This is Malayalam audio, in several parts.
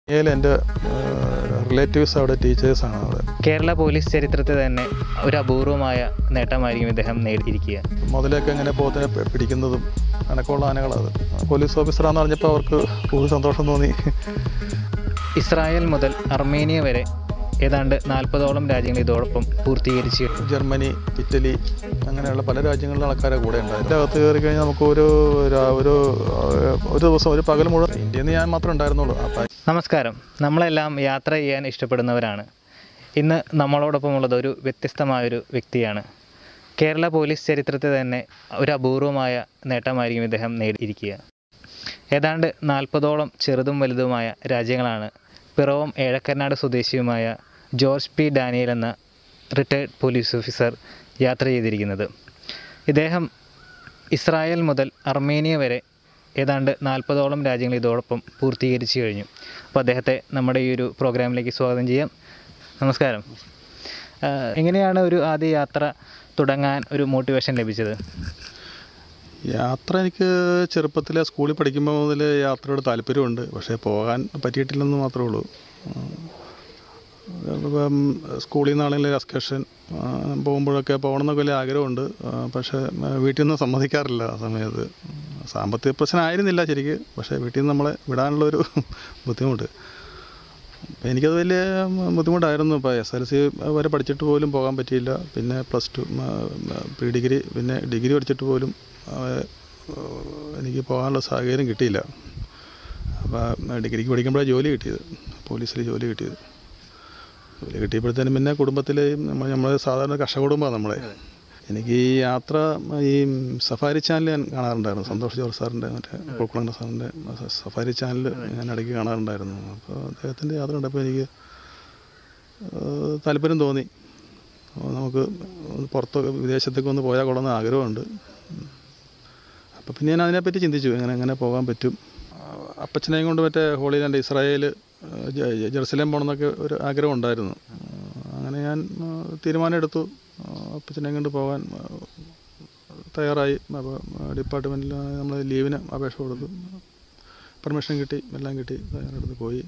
ഏൽ എൻ്റെ റിലേറ്റീവ്സ് അവിടെ ടീച്ചേഴ്സാണ് അവിടെ കേരള പോലീസ് ചരിത്രത്തിൽ തന്നെ ഒരു അപൂർവമായ നേട്ടമായിരിക്കും ഇദ്ദേഹം നേടിയിരിക്കുക മുതലൊക്കെ ഇങ്ങനെ പോത്തിനെ പി- പിടിക്കുന്നതും കണക്കുള്ള ആനകളത് പോലീസ് ഓഫീസറാന്ന് പറഞ്ഞപ്പോൾ അവർക്ക് കൂടുതൽ സന്തോഷം തോന്നി ഇസ്രായേൽ മുതൽ അർമേനിയ വരെ ഏതാണ്ട് നാൽപ്പതോളം രാജ്യങ്ങൾ ഇതോടൊപ്പം പൂർത്തീകരിച്ച് ജർമ്മനി ഇറ്റലി അങ്ങനെയുള്ള പല രാജ്യങ്ങളിലെ ആൾക്കാരെ കൂടെ ഉണ്ടായിരുന്നു ഇതിൻ്റെ അകത്ത് കയറി കഴിഞ്ഞാൽ നമുക്ക് ഒരു രാ- ഒരു ഏഹ്, ഒരു ദിവസം ഒരു പകൽ മുഴുവൻ ഇന്ത്യയിൽ നിന്ന് ഞാൻ മാത്രമേ ഉണ്ടായിരുന്നുള്ളൂ അപ്പം നമസ്കാരം നമ്മളെല്ലാം യാത്ര ചെയ്യാൻ ഇഷ്ടപ്പെടുന്നവരാണ് ഇന്ന് നമ്മളോടൊപ്പം ഉള്ളത് ഒരു വ്യത്യസ്തമായൊരു വ്യക്തിയാണ് കേരള പോലീസ് ചരിത്രത്തിൽ തന്നെ ഒരു അപൂർവമായ നേട്ടമായിരിക്കും ഇദ്ദേഹം നേടിയിരിക്കുക ഏതാണ്ട് നാൽപ്പതോളം ചെറുതും വലുതുമായ രാജ്യങ്ങളാണ് പിറവം ഏഴക്കർനാട് സ്വദേശിയുമായ ജോർജ് പി ഡാനിയൽ എന്ന റിട്ടയർഡ് പോലീസ് ഓഫീസർ യാത്ര ചെയ്തിരിക്കുന്നത് ഇദ്ദേഹം ഇസ്രായേൽ മുതൽ അർമേനിയ വരെ ഏതാണ്ട് നാൽപ്പതോളം രാജ്യങ്ങൾ ഇതോടൊപ്പം പൂർത്തീകരിച്ചു കഴിഞ്ഞു അപ്പോൾ അദ്ദേഹത്തെ നമ്മുടെ ഈ ഒരു പ്രോഗ്രാമിലേക്ക് സ്വാഗതം ചെയ്യാം നമസ്കാരം ആഹ് എങ്ങനെയാണ് ഒരു ആദ്യ യാത്ര തുടങ്ങാൻ ഒരു മോട്ടിവേഷൻ ലഭിച്ചത് യാത്ര എനിക്ക് ചെറുപ്പത്തിലെ സ്കൂളിൽ പഠിക്കുമ്പോൾ മുതൽ യാത്രയോട് താല്പര്യമുണ്ട് പക്ഷേ പോകാൻ പറ്റിയിട്ടില്ലെന്ന് മാത്രമേ ഉള്ളൂ ഇപ്പം സ്കൂളിൽ നിന്നാണെങ്കിലും എക്സ്കർഷൻ പോകുമ്പോഴൊക്കെ പോകണമെന്നൊക്കെ വലിയ ആഗ്രഹമുണ്ട് ആ, പക്ഷേ ആ, വീട്ടിൽ നിന്ന് സമ്മതിക്കാറില്ല ആ സമയത്ത് സാമ്പത്തിക പ്രശ്നം ആയിരുന്നില്ല ശരിക്ക് പക്ഷേ വീട്ടിൽ നിന്ന് നമ്മളെ വിടാനുള്ളൊരു ബുദ്ധിമുട്ട് അപ്പം എനിക്കത് വലിയ ബുദ്ധിമുട്ടായിരുന്നു ഇപ്പോൾ എസ് എൽ സി വരെ പഠിച്ചിട്ട് പോലും പോകാൻ പറ്റിയില്ല പിന്നെ പ്ലസ് ടു പ്രീ ഡിഗ്രി പിന്നെ ഡിഗ്രി പഠിച്ചിട്ട് പോലും ആ, എനിക്ക് പോകാനുള്ള സാഹചര്യം കിട്ടിയില്ല അപ്പോൾ ഡിഗ്രിക്ക് പഠിക്കുമ്പോഴാണ് ജോലി കിട്ടിയത് പോലീസിൽ ജോലി കിട്ടിയത് ജോലി കിട്ടിയപ്പോഴത്തേനും പിന്നെ കുടുംബത്തിൽ നമ്മൾ നമ്മൾ സാധാരണ കർഷക കുടുംബമാണ് നമ്മളെ എനിക്ക് ഈ യാത്ര ഈ സഫാരി ചാനൽ ഞാൻ കാണാറുണ്ടായിരുന്നു സന്തോഷ് ജോർജ് സാറിൻ്റെ മറ്റേ കോക്കുളങ്ങ സാറിൻ്റെ സഫാരി ചാനൽ ഞാൻ ഇടയ്ക്ക് കാണാറുണ്ടായിരുന്നു അപ്പോൾ അദ്ദേഹത്തിൻ്റെ യാത്ര കണ്ടപ്പോൾ എനിക്ക് ഏഹ്, താല്പര്യം തോന്നി അപ്പോൾ നമുക്ക് ഒന്ന് പുറത്തൊക്കെ വിദേശത്തൊക്കെ ഒന്ന് പോയാൽ കൊള്ളുന്ന ആഗ്രഹമുണ്ട് അപ്പോൾ പിന്നെ ഞാൻ അതിനെപ്പറ്റി ചിന്തിച്ചു എങ്ങനെ എങ്ങനെ പോകാൻ പറ്റും ആ, അപ്പച്ചനെയും കൊണ്ട് മറ്റേ ഹോളി ലാൻഡ് ഇസ്രായേൽ ജ- ജ- ജെറുസലേം പോകണമെന്നൊക്കെ ഒരു ആഗ്രഹം ഉണ്ടായിരുന്നു ആ, അങ്ങനെ ഞാൻ ആ, തീരുമാനമെടുത്തു ആ, അപ്പച്ചനെയും കൊണ്ട് പോകാൻ ആ, തയ്യാറായി അപ്പോൾ ഡിപ്പാർട്ട്മെൻറ്റിൽ നമ്മൾ ലീവിന് അപേക്ഷ കൊടുത്തു പെർമിഷൻ കിട്ടി എല്ലാം കിട്ടി തയ്യാറെടുത്ത് പോയി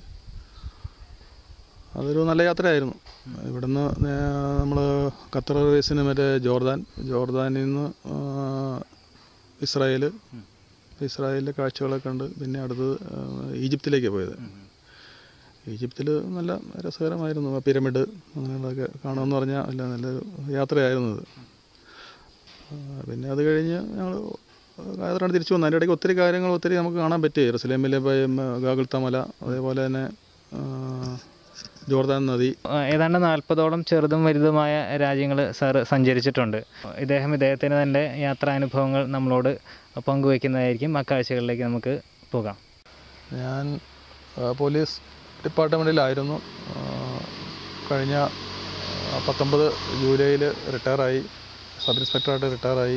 അതൊരു നല്ല യാത്രയായിരുന്നു ഇവിടുന്ന് നമ്മൾ ഖത്തർ എയർവേസിന് മറ്റേ ജോർദാൻ ജോർദാനിൽ നിന്ന് ആ, ഇസ്രായേൽ ഇസ്രായേലിലെ കാഴ്ചകളൊക്കെ കണ്ട് പിന്നെ അടുത്തത് ആ, ഈജിപ്തിലേക്ക് പോയത് ഈജിപ്തിൽ നല്ല രസകരമായിരുന്നു ആ പിരമിഡ് അങ്ങനെയുള്ളതൊക്കെ കാണുമെന്ന് പറഞ്ഞാൽ അല്ല നല്ലൊരു യാത്രയായിരുന്നു അത് ആ, പിന്നെ അത് കഴിഞ്ഞ് ഞങ്ങൾ യാത്രയാണ് തിരിച്ചു വന്നു അതിൻ്റെ ഇടയ്ക്ക് ഒത്തിരി കാര്യങ്ങൾ ഒത്തിരി നമുക്ക് കാണാൻ പറ്റി ജെറുസലേമിലെ ഗാഗുൽത്ത മല അതേപോലെ തന്നെ ആ, ജോർദാൻ നദി ആഹ് ഏതാണ്ട് നാൽപ്പതോളം ചെറുതും വലുതുമായ രാജ്യങ്ങൾ സാറ് സഞ്ചരിച്ചിട്ടുണ്ട് ഇദ്ദേഹം ഇദ്ദേഹത്തിന് തൻ്റെ യാത്രാനുഭവങ്ങൾ നമ്മളോട് പങ്കുവയ്ക്കുന്നതായിരിക്കും ആ കാഴ്ചകളിലേക്ക് നമുക്ക് പോകാം ഞാൻ ആ, പോലീസ് ഡിപ്പാർട്ട്മെൻറ്റിലായിരുന്നു ആ, കഴിഞ്ഞ ആ, പത്തൊമ്പത് ജൂലൈയിൽ റിട്ടയറായി സബ് ഇൻസ്പെക്ടറായിട്ട് റിട്ടയറായി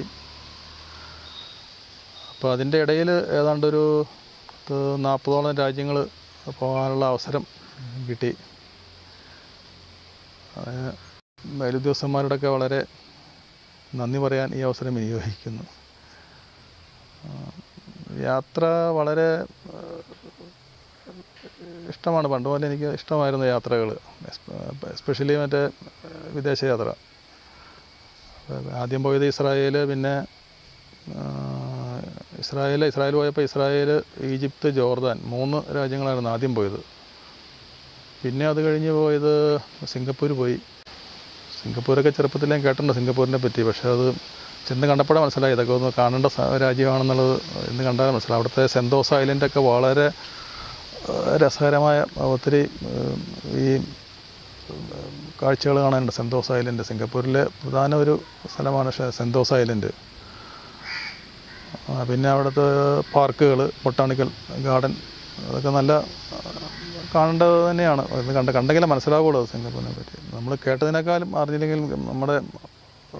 അപ്പോൾ അതിൻ്റെ ഇടയിൽ ഏതാണ്ടൊരു പത്ത് നാൽപ്പതോളം രാജ്യങ്ങൾ പോകാനുള്ള അവസരം കിട്ടി അതിന് മേലുദ്യോഗസ്ഥന്മാരോടൊക്കെ വളരെ നന്ദി പറയാൻ ഈ അവസരം വിനിയോഗിക്കുന്നു ആ, യാത്ര വളരെ ആ, ഇഷ്ടമാണ് പണ്ട് പോലെ എനിക്ക് ഇഷ്ടമായിരുന്നു യാത്രകൾ എസ്പെഷ്യലി മറ്റേ വിദേശ യാത്ര ആദ്യം പോയത് ഇസ്രായേൽ പിന്നെ ആ, ഇസ്രായേൽ ഇസ്രായേൽ പോയപ്പോൾ ഇസ്രായേൽ ഈജിപ്ത് ജോർദാൻ മൂന്ന് രാജ്യങ്ങളായിരുന്നു ആദ്യം പോയത് പിന്നെ അത് കഴിഞ്ഞ് പോയത് സിംഗപ്പൂർ പോയി സിംഗപ്പൂരൊക്കെ ചെറുപ്പത്തിൽ ഞാൻ കേട്ടിട്ടുണ്ട് സിംഗപ്പൂരിനെ പറ്റി പക്ഷേ അത് ചെന്ന് കണ്ടപ്പോഴേ മനസ്സിലായി ഇതൊക്കെ ഒന്ന് കാണേണ്ട സ- രാജ്യമാണെന്നുള്ളത് ഇന്ന് കണ്ടാൽ മനസ്സിലായി അവിടുത്തെ സെൻതോസ് ഐലൻഡൊക്കെ വളരെ ഏഹ്, രസകരമായ ഒത്തിരി ഏഹ്, ഈ കാഴ്ചകൾ കാണാനുണ്ട് സെൻതോസ് ഐലൻഡ് സിംഗപ്പൂരിലെ പ്രധാന ഒരു സ്ഥലമാണ് ഷെ- സെൻതോസ് ഐലൻഡ് ആ, പിന്നെ അവിടുത്തെ പാർക്കുകൾ ബൊട്ടാണിക്കൽ ഗാർഡൻ അതൊക്കെ നല്ല ആ, കാണേണ്ടത് തന്നെയാണ് ഒന്ന് കണ്ട കണ്ടെങ്കിലേ മനസ്സിലാവുള്ളൂ അത് സിംഗപ്പൂരിനെ പറ്റി നമ്മൾ കേട്ടതിനേക്കാളും അറിഞ്ഞില്ലെങ്കിലും നമ്മുടെ ആ,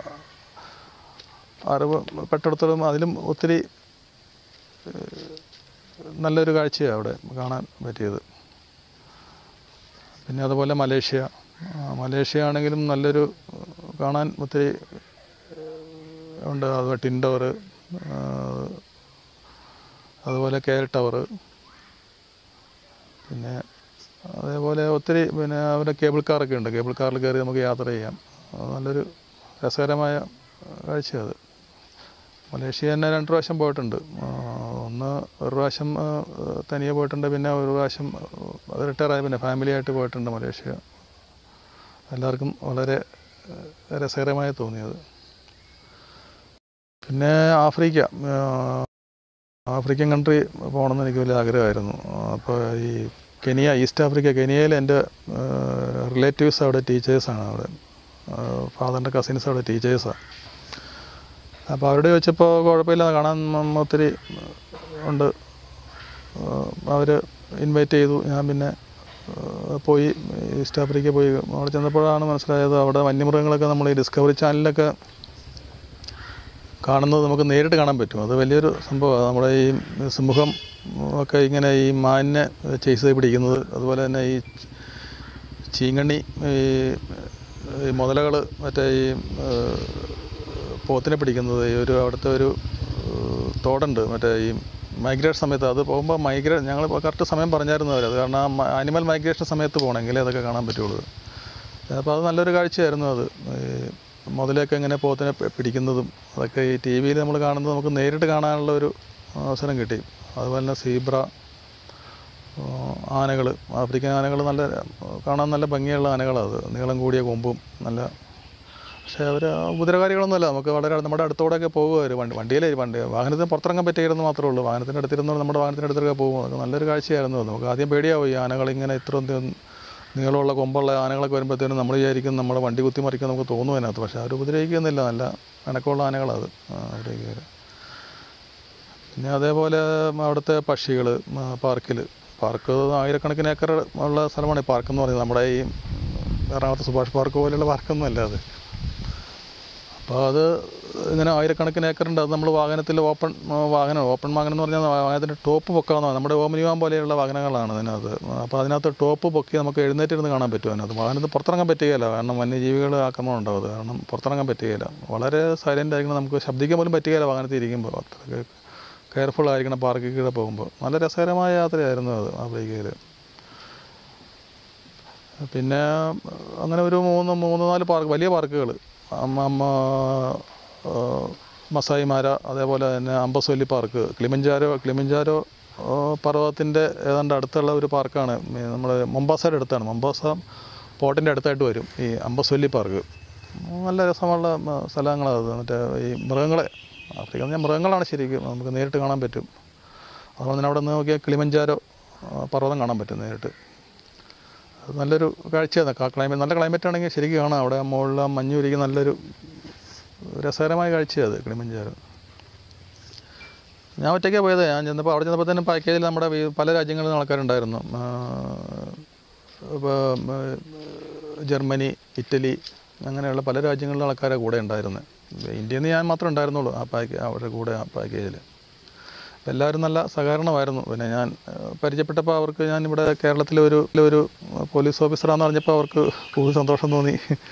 അറിവ് പെട്ടെടുത്തോളം അതിലും ഒത്തിരി ഏഹ്, നല്ലൊരു കാഴ്ചയാണ് അവിടെ കാണാൻ പറ്റിയത് പിന്നെ അതുപോലെ മലേഷ്യ ആ, മലേഷ്യ ആണെങ്കിലും നല്ലൊരു ഏഹ്, കാണാൻ ഒത്തിരി ഏഹ്, ഉണ്ട് അതുപോലെ ടിൻ ടവർ അതുപോലെ കെ എൽ ടവർ പിന്നെ അതേപോലെ ഒത്തിരി പിന്നെ അവിടെ കേബിൾ കാറൊക്കെ ഉണ്ട് കേബിൾ കാറിൽ കയറി നമുക്ക് യാത്ര ചെയ്യാം അത് നല്ലൊരു രസകരമായ കാഴ്ച അത് മലേഷ്യ തന്നെ രണ്ട് പ്രാവശ്യം പോയിട്ടുണ്ട് ആ, ഒന്ന് ഒരു പ്രാവശ്യം ആ, തനിയെ പോയിട്ടുണ്ട് പിന്നെ ഒരു പ്രാവശ്യം അത് റിട്ടയറായി പിന്നെ ഫാമിലി ആയിട്ട് പോയിട്ടുണ്ട് മലേഷ്യ എല്ലാവർക്കും വളരെ ആ, രസകരമായി തോന്നിയത് പിന്നെ ആഫ്രിക്ക ആ, ആഫ്രിക്കൻ കൺട്രി പോകണമെന്ന് എനിക്ക് വലിയ ആഗ്രഹമായിരുന്നു അപ്പോൾ ഈ കെനിയ ഈസ്റ്റ് ആഫ്രിക്ക കെനിയയിൽ എൻ്റെ റിലേറ്റീവ്സ് അവിടെ ടീച്ചേഴ്സാണ് അവിടെ ഫാദറിൻ്റെ കസിൻസ് അവിടെ ടീച്ചേഴ്സാണ് അപ്പോൾ അവരോട് ചോദിച്ചപ്പോൾ കുഴപ്പമില്ല കാണാൻ ഉം ഒത്തിരി ഉണ്ട് അവർ ഇൻവൈറ്റ് ചെയ്തു ഞാൻ പിന്നെ ആ, പോയി ഈസ്റ്റ് ആഫ്രിക്ക പോയി അവിടെ ചെന്നപ്പോഴാണ് മനസ്സിലായത് അവിടെ വന്യമൃഗങ്ങളൊക്കെ നമ്മൾ ഈ ഡിസ്കവറി ചാനലിലൊക്കെ കാണുന്നത് നമുക്ക് നേരിട്ട് കാണാൻ പറ്റും അത് വലിയൊരു സംഭവമാണ് നമ്മുടെ ഈ സിംഹം ഒക്കെ ഇങ്ങനെ ഈ മാനിനെ ചേസ് ചെയ്ത് പിടിക്കുന്നത് അതുപോലെ തന്നെ ഈ ചീങ്കണ്ണി ഈ ഈ മുതലകൾ മറ്റേ ഈ ഏഹ്, പോത്തിനെ പിടിക്കുന്നത് ഈ ഒരു അവിടുത്തെ ഒരു ഏഹ്, തോടുണ്ട് മറ്റേ ഈ മൈഗ്രേഷൻ സമയത്ത് അത് പോകുമ്പോൾ മൈഗ്രേ ഞങ്ങൾ കറക്റ്റ് സമയം പറഞ്ഞായിരുന്നു അവർ അത് കാരണം ആനിമൽ മൈഗ്രേഷൻ സമയത്ത് പോകണമെങ്കിലേ അതൊക്കെ കാണാൻ പറ്റുള്ളൂ അപ്പോൾ അത് നല്ലൊരു കാഴ്ചയായിരുന്നു അത് ഈ മുതലൊക്കെ ഇങ്ങനെ പോത്തിനെ പി- പിടിക്കുന്നതും അതൊക്കെ ഈ ടി വിയിൽ നമ്മൾ കാണുന്നത് നമുക്ക് നേരിട്ട് കാണാനുള്ള ഒരു അവസരം കിട്ടി അതുപോലെ തന്നെ സീബ്ര ആനകൾ ആഫ്രിക്കൻ ആനകൾ നല്ല കാണാൻ നല്ല ഭംഗിയുള്ള ആനകളാണ് അത് നീളം കൂടിയ കൊമ്പും നല്ല പക്ഷേ അവർ ഉപദ്രവകാരികളൊന്നുമല്ല നമുക്ക് വളരെ നമ്മുടെ അടുത്തോടെയൊക്കെ പോകുക അവർ വണ്ടി വണ്ടിയിലേ വണ്ടി വാഹനത്തിന് പുറത്തിറങ്ങാൻ പറ്റിയിരുന്ന് മാത്രമേ ഉള്ളൂ വാഹനത്തിൻ്റെ അടുത്തിരുന്നോണ്ട് നമ്മുടെ വാഹനത്തിൻ്റെ അടുത്തൊക്കെ പോകും അതൊക്കെ നല്ലൊരു കാഴ്ചയായിരുന്നു അത് നമുക്ക് ആദ്യം പേടിയാവും ഈ ആനകൾ ഇങ്ങനെ ഇത്ര നീളമുള്ള കൊമ്പുള്ള ആനകളൊക്കെ വരുമ്പോഴത്തേനും നമ്മൾ വിചാരിക്കും നമ്മുടെ വണ്ടി കുത്തി മറിക്കാൻ നമുക്ക് തോന്നും അതിനകത്ത് പക്ഷേ അവർ ഉപദ്രവിക്കുന്നില്ല നല്ല ഇണക്കമുള്ള ആനകളത് അവിടേക്ക് വരെ പിന്നെ അതേപോലെ അവിടുത്തെ പക്ഷികൾ പാർക്കിൽ പാർക്ക് ആയിരക്കണക്കിന് ഏക്കർ ഉള്ള സ്ഥലമാണ് ഈ പാർക്ക് എന്ന് പറയുന്നത് നമ്മുടെ ഈ എറണാകുളത്ത് സുഭാഷ് പാർക്ക് പോലെയുള്ള പാർക്കൊന്നും അല്ല അത് അപ്പോൾ അത് ഇങ്ങനെ ആയിരക്കണക്കിന് ഏക്കറുണ്ട് അത് നമ്മൾ വാഹനത്തിൽ ഓപ്പൺ ആ, വാഹനം ഓപ്പൺ വാഹനം എന്ന് പറഞ്ഞാൽ വാഹനത്തിൻ്റെ ടോപ്പ് പൊക്കാവുന്ന നമ്മുടെ ഓമനിവാൻ പോലെയുള്ള വാഹനങ്ങളാണ് അതിനകത്ത് അപ്പോൾ അതിനകത്ത് ടോപ്പ് പൊക്കി നമുക്ക് എഴുന്നേറ്റിരുന്ന് കാണാൻ പറ്റും അതിനകത്ത് വാഹനത്തിൽ പുറത്തിറങ്ങാൻ പറ്റുകയില്ല കാരണം വന്യജീവികൾ ആക്രമണം ഉണ്ടാവും അത് കാരണം പുറത്തിറങ്ങാൻ പറ്റുകയില്ല വളരെ സൈലൻ്റ് ആയിരിക്കണം നമുക്ക് ശബ്ദിക്കാൻ പോലും പറ്റുകയില്ല വാഹനത്തിൽ ഇരിക്കുമ്പോൾ അത്രയ്ക്ക് കെയർഫുൾ ആയിരിക്കണം പാർക്കിൽ കൂടെ പോകുമ്പോൾ നല്ല രസകരമായ യാത്രയായിരുന്നു അത് ആഫ്രിക്കയിൽ പിന്നെ അങ്ങനെ ഒരു മൂന്ന് മൂന്ന് നാല് പാർക്ക് വലിയ പാർക്കുകൾ അമ്മ അമ്മ ആ, മസായിമാര അതേപോലെ തന്നെ അമ്പസ്വല്ലി പാർക്ക് ക്ലിമഞ്ചാരോ ക്ലിമഞ്ചാരോ ആ, പർവ്വതത്തിൻ്റെ ഏതാണ്ട് അടുത്തുള്ള ഒരു പാർക്കാണ് നമ്മൾ മൊമ്പാസയുടെ അടുത്താണ് മൊമ്പാസ പോർട്ടിൻ്റെ അടുത്തായിട്ട് വരും ഈ അമ്പസ്വല്ലി പാർക്ക് നല്ല രസമുള്ള ആ, സ്ഥലങ്ങളാണ് അത് മറ്റേ ഈ മൃഗങ്ങളെ ആഫ്രിക്ക എന്ന് പറഞ്ഞാൽ മൃഗങ്ങളാണ് ശരിക്കും നമുക്ക് നേരിട്ട് കാണാൻ പറ്റും അതുപോലെ തന്നെ അവിടെ നിന്ന് നോക്കിയാൽ കിളിമഞ്ചാരോ ആ, പർവ്വതം കാണാൻ പറ്റും നേരിട്ട് അത് നല്ലൊരു കാഴ്ചയാണ് ക്ലൈമറ്റ് നല്ല ക്ലൈമറ്റ് ആണെങ്കിൽ ശരിക്കും കാണാം അവിടെ മുകളിൽ മഞ്ഞുരിക്കുന്ന നല്ലൊരു രസകരമായ കാഴ്ചയാണ് അത് കിളിമഞ്ചാറ് ഞാൻ ഒറ്റയ്ക്കാണ് പോയത് ഞാൻ ചെന്നപ്പോൾ അവിടെ ചെന്നപ്പോൾ തന്നെ പാക്കേജിൽ നമ്മുടെ വി- പല രാജ്യങ്ങളിൽ നിന്ന് ആൾക്കാരുണ്ടായിരുന്നു ആ, ഇപ്പോൾ ജർമ്മനി ഇറ്റലി അങ്ങനെയുള്ള പല രാജ്യങ്ങളിലെ ആൾക്കാരെ കൂടെ ഉണ്ടായിരുന്നത് ഇന്ത്യയിൽ നിന്ന് ഞാൻ മാത്രമേ ഉണ്ടായിരുന്നുള്ളൂ ആ പാക്ക് അവരുടെ കൂടെ ആ പാക്കേജിൽ എല്ലാവരും നല്ല സഹകരണമായിരുന്നു പിന്നെ ഞാൻ ഏഹ്, പരിചയപ്പെട്ടപ്പോൾ അവർക്ക് ഞാൻ ഇവിടെ കേരളത്തിലെ ഒരു ഒരു പോലീസ് ഓഫീസറാണെന്ന് പറഞ്ഞപ്പോൾ അവർക്ക് കൂടുതൽ സന്തോഷം തോന്നി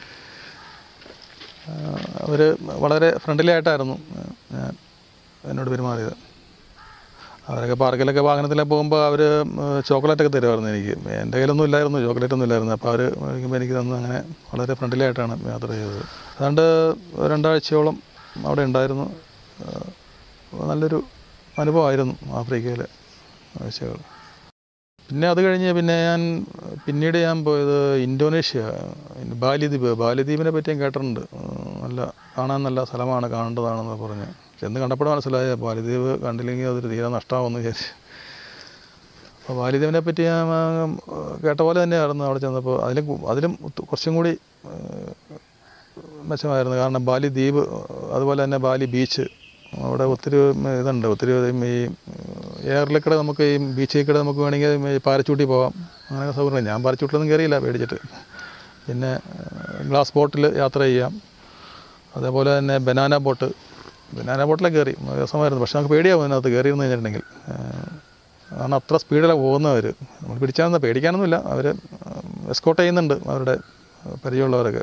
അവർ വളരെ ഫ്രണ്ട്ലി ആയിട്ടായിരുന്നു ഏഹ്, ഞാൻ എന്നോട് പെരുമാറിയത് അവരൊക്കെ പാർക്കിലൊക്കെ വാഹനത്തിലൊക്കെ പോകുമ്പോൾ അവർ ചോക്ലേറ്റൊക്കെ തരുമായിരുന്നു എനിക്ക് എൻ്റെ കയ്യിലൊന്നും ഇല്ലായിരുന്നു ചോക്ലേറ്റ് ഒന്നും ഇല്ലായിരുന്നു അപ്പോൾ അവർ മേടിക്കുമ്പോൾ എനിക്ക് തന്നു അങ്ങനെ വളരെ ഫ്രണ്ട്ലി ആയിട്ടാണ് യാത്ര ചെയ്തത് ഏതാണ്ട് രണ്ടാഴ്ചയോളം അവിടെ ഉണ്ടായിരുന്നു ഏഹ്, നല്ലൊരു അനുഭവമായിരുന്നു ആഫ്രിക്കയിലെ ആഴ്ചകൾ പിന്നെ അത് കഴിഞ്ഞ് പിന്നെ ഞാൻ പിന്നീട് ഞാൻ പോയത് ഇന്തോനേഷ്യ ബാലിദ്വീപ് ബാലിദ്വീപിനെ പറ്റി ഞാൻ കേട്ടിട്ടുണ്ട് ഉം, നല്ല കാണാൻ നല്ല സ്ഥലമാണ് കാണേണ്ടതാണെന്ന് പറഞ്ഞ് ചെന്ന് കണ്ടപ്പോൾ മനസ്സിലായ ബാലിദ്വീപ് കണ്ടില്ലെങ്കിൽ അതൊരു തീരെ നഷ്ടമാവുമെന്ന് വിചാരിച്ചു അപ്പോൾ ബാലിദ്വീപിനെ പറ്റി ഞാൻ ആ, കേട്ട പോലെ തന്നെയായിരുന്നു അവിടെ ചെന്നപ്പോൾ അതിലും കു- അതിലും ഒത്തു- കുറച്ചും കൂടി ഏഹ്, മെച്ചമായിരുന്നു കാരണം ബാലി ദ്വീപ് അതുപോലെ തന്നെ ബാലി ബീച്ച് അവിടെ ഒത്തിരി ഇതുണ്ട് ഒത്തിരി ഈ എയറിലൊക്കെ നമുക്ക് ഈ ബീച്ചിൽ കൂടെ നമുക്ക് വേണമെങ്കിൽ ഈ പാരച്ചൂട്ടി പോകാം അങ്ങനെ സൗകര്യം ഞാൻ പാരച്ചൂട്ടിലൊന്നും കയറിയില്ല പേടിച്ചിട്ട് പിന്നെ ഗ്ലാസ് ബോട്ടിൽ യാത്ര ചെയ്യാം അതേപോലെ തന്നെ ബനാന ബോട്ട് ബനാന ബോട്ടിലൊക്കെ കയറി രസമായിരുന്നു പക്ഷെ നമുക്ക് പേടിയാവും അതിനകത്ത് കയറിയിരുന്നു കഴിഞ്ഞിട്ടുണ്ടെങ്കിൽ ഏഹ്, കാരണം അത്ര സ്പീഡിലാണ് പോകുന്നവർ നമ്മൾ പിടിച്ചാൽ പേടിക്കാനൊന്നുമില്ല അവർ എസ്കോട്ട് ചെയ്യുന്നുണ്ട് അവരുടെ പരിചയമുള്ളവരൊക്കെ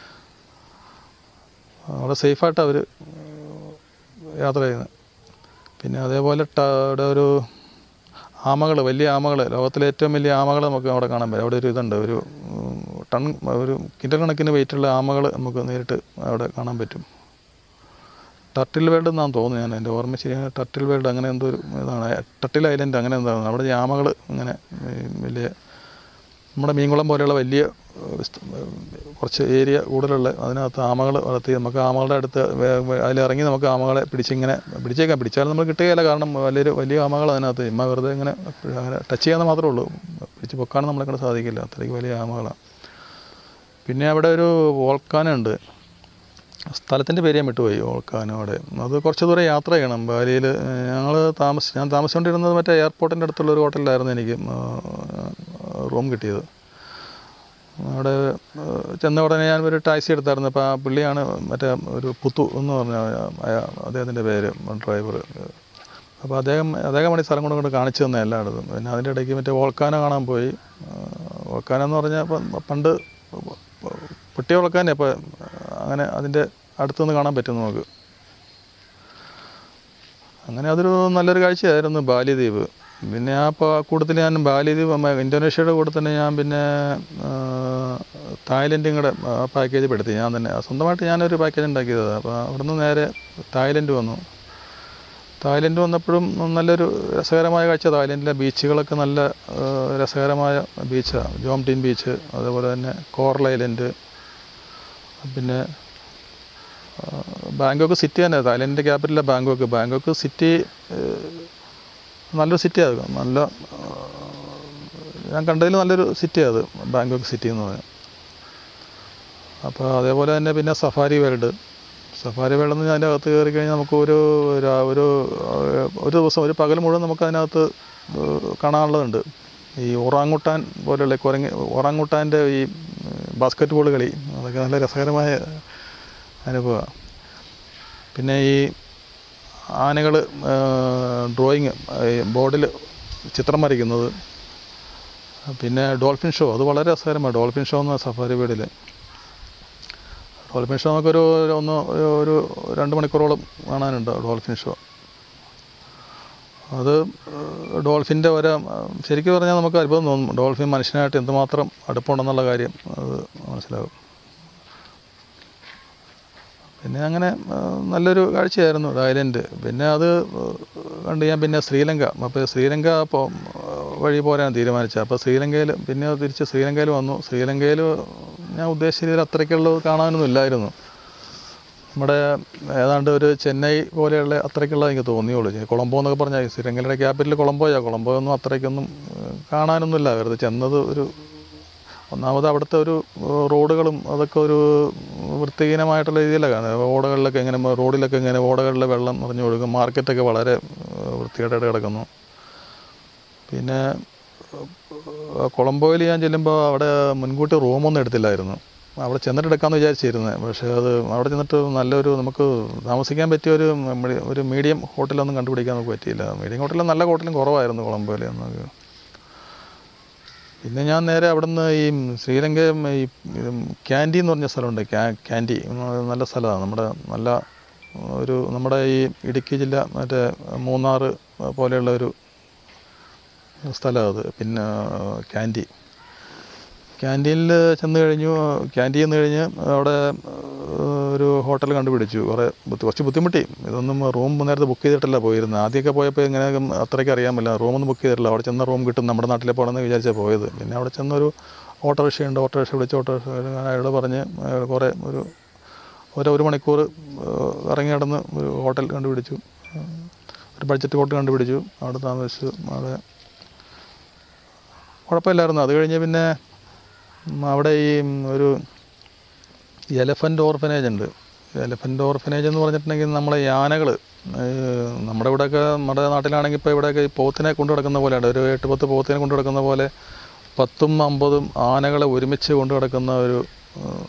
വളരെ സേഫായിട്ട് അവർ യാത്ര ചെയ്യുന്നത് പിന്നെ അതേപോലെ ട- അവിടെ ഒരു ആമകൾ വലിയ ആമകൾ ലോകത്തിലെ ഏറ്റവും വലിയ ആമകൾ നമുക്ക് അവിടെ കാണാൻ പറ്റും അവിടെ ഒരു ഇതുണ്ട് ഒരു ഉം, ടൺ ഒരു കിൻഡൽ കണക്കിന് വെയിറ്റുള്ള ആമകൾ നമുക്ക് നേരിട്ട് അവിടെ കാണാൻ പറ്റും ടർട്ടിൽ വേൾഡ് എന്നാണ് തോന്നുന്നത് ഞാൻ എൻ്റെ ഓർമ്മ ശരിയാണ് ടർട്ടിൽ വേൾഡ് അങ്ങനെ എന്തോ ഒരു ഇതാണ് ടർട്ടിൽ ഐലൻഡ് അങ്ങനെ എന്താണ് അവിടെ ഈ ആമകൾ ഇങ്ങനെ ഈ വലിയ നമ്മുടെ മീൻകുളം പോലെയുള്ള വലിയ ഏഹ്, വിസ്ത- ഏഹ്, കുറച്ച് ഏരിയ കൂടുതലുള്ള അതിനകത്ത് ആമകൾ വളർത്തി നമുക്ക് ആമകളുടെ അടുത്ത് വേ- വേ- അതിലിറങ്ങി നമുക്ക് ആമകളെ പിടിച്ചിങ്ങനെ പിടിച്ചേക്കാം പിടിച്ചാൽ നമ്മൾ കിട്ടുകയില്ല കാരണം വലിയൊരു വലിയ ആമകൾ അതിനകത്ത് ഇമ്മ വെറുതെ ഇങ്ങനെ അങ്ങനെ ടച്ച് ചെയ്യാൻ മാത്രമേ ഉള്ളൂ പിടിച്ച് പൊക്കാനും നമ്മളെ കൊണ്ട് സാധിക്കില്ല അത്രയ്ക്ക് വലിയ ആമകളാണ് പിന്നെ അവിടെ ഒരു വോൾക്കാനുണ്ട് സ്ഥലത്തിൻ്റെ പേര് ഞാൻ വിട്ടുപോയി വോൾക്കാനം അവിടെ അത് കുറച്ച് ദൂരം യാത്ര ചെയ്യണം ബാലിയിൽ ഞങ്ങൾ താമസ ഞാൻ താമസിച്ചുകൊണ്ടിരുന്നത് മറ്റേ എയർപോർട്ടിൻ്റെ അടുത്തുള്ള ഒരു ഹോട്ടലിലായിരുന്നു എനിക്ക് റൂം കിട്ടിയത് അവിടെ ഏഹ്, ചെന്ന ഉടനെ ഞാൻ ഒരു ടാക്സി എടുത്തായിരുന്നു അപ്പോൾ ആ പുള്ളിയാണ് മറ്റേ ഒരു പുത്തു എന്ന് പറഞ്ഞ അയാ- അദ്ദേഹത്തിൻ്റെ പേര് ഡ്രൈവർ അപ്പോൾ അദ്ദേഹം അദ്ദേഹം വേണ്ടി സ്ഥലം കൊണ്ട് കൊണ്ട് കാണിച്ചു തന്നെ എല്ലായിടത്തും പിന്നെ അതിൻ്റെ ഇടയ്ക്ക് മറ്റേ വോൾക്കാന കാണാൻ പോയി വോൾക്കാന എന്ന് പറഞ്ഞാൽ ഇപ്പം പണ്ട് പൊട്ടിയ വോൾക്കാനെ ഇപ്പോൾ അങ്ങനെ അതിൻ്റെ അടുത്തുനിന്ന് കാണാൻ പറ്റും നമുക്ക് അങ്ങനെ അതൊരു നല്ലൊരു കാഴ്ചയായിരുന്നു ബാലിദ്വീപ് പിന്നെ ആ ഇപ്പോൾ കൂട്ടത്തിൽ ഞാൻ ബാലിദ്വീപ് മ- ഇന്തോനേഷ്യയുടെ കൂടെ തന്നെ ഞാൻ പിന്നെ ആ, തായ്ലൻഡും കൂടെ ആ പാക്കേജ് പെടുത്തി ഞാൻ തന്നെ സ്വന്തമായിട്ട് ഞാനൊരു പാക്കേജ് ഉണ്ടാക്കിയത് അപ്പോൾ അവിടുന്ന് നേരെ തായ്ലൻഡ് വന്നു തായ്ലൻഡ് വന്നപ്പോഴും നല്ലൊരു രസകരമായ കാഴ്ച തായ്ലൻഡിലെ ബീച്ചുകളൊക്കെ നല്ല ആ, രസകരമായ ബീച്ചാണ് ജോംടിൻ ബീച്ച് അതുപോലെ തന്നെ കോറൽ ഐലൻഡ് പിന്നെ ആ, ബാങ്കോക്ക് സിറ്റി തന്നെ തായ്ലൻഡിൻ്റെ ക്യാപിറ്റലാണ് ബാങ്കോക്ക് ബാങ്കോക്ക് സിറ്റി ഏഹ്, നല്ലൊരു സിറ്റിയാണ് നല്ല ആ, ഞാൻ കണ്ടതിൽ നല്ലൊരു സിറ്റിയാണ് അത് ബാങ്കോക്ക് സിറ്റി എന്ന് പറയുന്നത് അപ്പോൾ അതേപോലെ തന്നെ പിന്നെ സഫാരി വേൾഡ് സഫാരി വേൾഡ് എന്ന് അതിൻ്റെ അകത്ത് കയറി കഴിഞ്ഞാൽ നമുക്ക് ഒരു രാ- ഒരു ആ, ഒരു ദിവസം ഒരു പകൽ മുഴുവൻ നമുക്ക് അതിനകത്ത് ഏഹ്, കാണാനുള്ളതുണ്ട് ഈ ഒറാങ്ങുട്ടാൻ പോലെയുള്ള കുരങ്ങ് ഒറാങ്ങുട്ടാൻ്റെ ഈ ബാസ്ക്കറ്റ് ബോൾ കളി അതൊക്കെ നല്ല രസകരമായ അനുഭവമാണ് പിന്നെ ഈ ആനകൾ ഡ്രോയിങ് ബോർഡിൽ ചിത്രം വരയ്ക്കുന്നത് പിന്നെ ഡോൾഫിൻ ഷോ അത് വളരെ രസകരമാണ് ഡോൾഫിൻ ഷോ എന്ന സഫാരി വീടിൽ ഡോൾഫിൻ ഷോ നമുക്കൊരു ഒരു ഒന്ന് ഒരു- ഒരു രണ്ട് മണിക്കൂറോളം കാണാനുണ്ട് ഡോൾഫിൻ ഷോ അത് ഏഹ്, ഡോൾഫിൻ്റെ ഒരു ശരിക്കും പറഞ്ഞാൽ നമുക്ക് അത്ഭുതം തോന്നും ഡോൾഫിൻ മനുഷ്യനായിട്ട് എന്തുമാത്രം അടുപ്പമുണ്ടെന്നുള്ള കാര്യം അത് മനസ്സിലാവും പിന്നെ അങ്ങനെ ആ, നല്ലൊരു കാഴ്ചയായിരുന്നു ഐലൻഡ് പിന്നെ അത് ആ, കണ്ട് ഞാൻ പിന്നെ ശ്രീലങ്ക അപ്പോൾ ശ്രീലങ്ക അപ്പോൾ വഴി പോരാൻ തീരുമാനിച്ചത് അപ്പോൾ ശ്രീലങ്കയിൽ പിന്നെ തിരിച്ച് ശ്രീലങ്കയിൽ വന്നു ശ്രീലങ്കയിൽ ഞാൻ ഉദ്ദേശിച്ച രീതിയിൽ അത്രയ്ക്കുള്ളത് കാണാനൊന്നും ഇല്ലായിരുന്നു നമ്മുടെ ഏതാണ്ട് ഒരു ചെന്നൈ പോലെയുള്ള അത്രയ്ക്കുള്ള എനിക്ക് തോന്നിയുള്ളൂ ഇനി കൊളംബോ എന്നൊക്കെ പറഞ്ഞാൽ ശ്രീലങ്കയുടെ ക്യാപിറ്റൽ കൊളംബോയാ കൊളംബോ ഒന്നും അത്രയ്ക്കൊന്നും ഏഹ്, കാണാനൊന്നുമില്ല വെറുതെ ചെന്നത് ഒരു ഒന്നാമത് അവിടുത്തെ ഒരു ഏഹ്, റോഡുകളും അതൊക്കെ ഒരു വൃത്തിഹീനമായിട്ടുള്ള രീതിയിലാണ് കാണുന്നത് ഓടകളിലൊക്കെ ഇങ്ങനെ മ- റോഡിലൊക്കെ ഇങ്ങനെ ഓടകളിലെ വെള്ളം നിറഞ്ഞു ഒഴുകും മാർക്കറ്റൊക്കെ വളരെ ഏഹ്, വൃത്തികേടായിട്ട് കിടക്കുന്നു പിന്നെ ഏഹ്, കൊളംബോയിൽ ഞാൻ ചെല്ലുമ്പോൾ അവിടെ മുൻകൂട്ടി റൂമൊന്നും എടുത്തില്ലായിരുന്നു അവിടെ ചെന്നിട്ട് എടുക്കാമെന്ന് വിചാരിച്ചിരുന്നത് പക്ഷേ അത് അവിടെ ചെന്നിട്ട് നല്ലൊരു നമുക്ക് താമസിക്കാൻ പറ്റിയ ഒരു മി- ഒരു മീഡിയം ഹോട്ടലൊന്നും കണ്ടുപിടിക്കാൻ നമുക്ക് പറ്റിയില്ല മീഡിയം ഹോട്ടലും നല്ല ഹോട്ടലും കുറവായിരുന്നു കൊളംബോയിൽ എന്നൊക്കെ പിന്നെ ഞാൻ നേരെ അവിടുന്ന് ഈ ശ്രീലങ്ക ഈ ക്യാൻഡി എന്ന് പറഞ്ഞ സ്ഥലമുണ്ട് ക്യാ ക്യാൻഡി നല്ല സ്ഥലമാണ് നമ്മുടെ നല്ല ഒരു നമ്മുടെ ഈ ഇടുക്കി ജില്ല മറ്റേ മൂന്നാർ പോലെയുള്ള ഒരു സ്ഥലമാണ് അത് പിന്നെ ക്യാൻഡി ക്യാൻറ്റീനിൽ ചെന്ന് കഴിഞ്ഞു ക്യാൻറ്റീൻ ചെന്ന് കഴിഞ്ഞ് അവിടെ ഒരു ഹോട്ടൽ കണ്ടുപിടിച്ചു കുറേ ബുദ്ധി- കുറച്ച് ബുദ്ധിമുട്ടി ഇതൊന്നും റൂം നേരത്തെ ബുക്ക് ചെയ്തിട്ടല്ല പോയിരുന്നത് ആദ്യമൊക്കെ പോയപ്പോൾ ഇങ്ങനെ അത്രയ്ക്ക് അറിയാമല്ല റൂമൊന്നും ബുക്ക് ചെയ്തിട്ടില്ല അവിടെ ചെന്ന റൂം കിട്ടും നമ്മുടെ നാട്ടിലെ പോകണമെന്ന് വിചാരിച്ചാൽ പോയത് പിന്നെ അവിടെ ചെന്നൊരു ഓട്ടോറിക്ഷയുണ്ട് ഓട്ടോറിക്ഷ വിളിച്ച് ഓട്ടോറിക്ഷ അയാളോട് പറഞ്ഞ് അയാൾ കുറേ ഒരു ഒരു ഒരു മണിക്കൂർ ഏഹ്, ഇറങ്ങി നടന്ന് ഒരു ഹോട്ടൽ കണ്ടുപിടിച്ചു ഒരു ബഡ്ജറ്റ് ഹോട്ടൽ കണ്ടുപിടിച്ചു അവിടെ താമസിച്ചു അവിടെ കുഴപ്പമില്ലായിരുന്നു അത് കഴിഞ്ഞ് പിന്നെ ഉം, അവിടെ ഈ ഉം, ഒരു എലഫൻ്റ് ഓർഫനേജ് ഉണ്ട് എലഫൻ്റ് ഓർഫനേജ് എന്ന് പറഞ്ഞിട്ടുണ്ടെങ്കിൽ നമ്മളെ ഈ ആനകൾ നമ്മുടെ ഇവിടെയൊക്കെ നമ്മുടെ നാട്ടിലാണെങ്കിൽ ഇപ്പോൾ ഇവിടെയൊക്കെ ഈ പോത്തിനെ കൊണ്ടു നടക്കുന്ന പോലെയാണ് ഒരു എട്ട് പത്ത് പോത്തിനെ കൊണ്ടു നടക്കുന്ന പോലെ പത്തും അമ്പതും ആനകളെ ഒരുമിച്ച് കൊണ്ടു നടക്കുന്ന ഒരു ഏഹ്,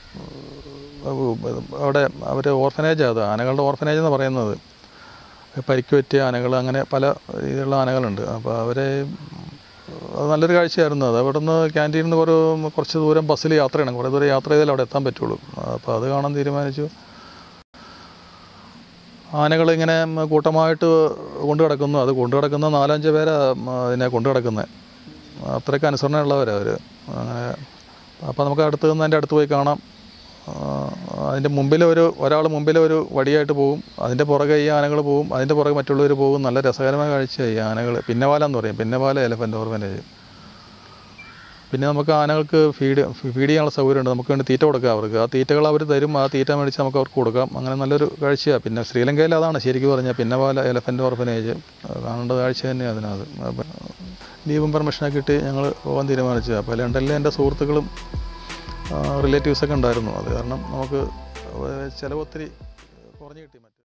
അവിടെ അവർ ഓർഫനേജാണ് അത് ആനകളുടെ ഓർഫനേജ് എന്ന് പറയുന്നത് പരിക്ക് പറ്റിയ ആനകൾ അങ്ങനെ പല രീതിയിലുള്ള ആനകളുണ്ട് അപ്പോൾ അവരെ അത് നല്ലൊരു കാഴ്ചയായിരുന്നു അത് അവിടെ നിന്ന് ക്യാൻറ്റീനിൽ നിന്ന് ഒരു കുറച്ച് ദൂരം ബസ്സിൽ യാത്ര ചെയ്യണം കുറേ ദൂരം യാത്ര ചെയ്താൽ അവിടെ എത്താൻ പറ്റുള്ളൂ അപ്പോൾ അത് കാണാൻ തീരുമാനിച്ചു ആനകൾ ഇങ്ങനെ ഉം, കൂട്ടമായിട്ട് കൊണ്ടു കിടക്കുന്നു അത് കൊണ്ടു കിടക്കുന്ന നാലഞ്ച് പേരാ ഉം, അതിനെ കൊണ്ടു കിടക്കുന്നത് അത്രയ്ക്ക് അനുസരണയുള്ളവരാണ് അവർ അങ്ങനെ അപ്പോൾ നമുക്ക് അടുത്ത് നിന്ന് അതിൻ്റെ അടുത്ത് പോയി കാണാം ആ, അതിൻ്റെ മുമ്പിൽ ഒരു ഒരാൾ മുമ്പിൽ ഒരു വടിയായിട്ട് പോകും അതിൻ്റെ പുറകെ ഈ ആനകൾ പോകും അതിൻ്റെ പുറകെ മറ്റുള്ളവർ പോകും നല്ല രസകരമായ കാഴ്ചയായി ഈ ആനകൾ പിന്നപാല എന്ന് പറയും പിന്നപാല എലഫൻ്റ് ഓർഫനേജ് പിന്നെ നമുക്ക് ആനകൾക്ക് ഫീഡ് ഫീഡ് ചെയ്യാനുള്ള സൗകര്യമുണ്ട് നമുക്ക് വേണ്ടി തീറ്റ കൊടുക്കാം അവർക്ക് ആ തീറ്റകൾ അവർ തരും ആ തീറ്റ മേടിച്ച് നമുക്ക് അവർക്ക് കൊടുക്കാം അങ്ങനെ നല്ലൊരു കാഴ്ചയാണ് പിന്നെ ശ്രീലങ്കയിൽ അതാണ് ശരിക്കും പറഞ്ഞാൽ പിന്നപാല എലഫൻ്റ് ഓർഫനേജ് കാണേണ്ട കാഴ്ച തന്നെയാണ് അതിനകത്ത് അപ്പം ലീവും പെർമിഷനൊക്കെ കിട്ടി ഞങ്ങൾ പോകാൻ തീരുമാനിച്ചു അപ്പോൾ ലണ്ടനിലെ എൻ്റെ സുഹൃത്തുക്കളും റിലേറ്റീവ്സൊക്കെ ഉണ്ടായിരുന്നു അത് കാരണം നമുക്ക് ചിലവ് ഒത്തിരി കുറഞ്ഞ് കിട്ടി മറ്റേ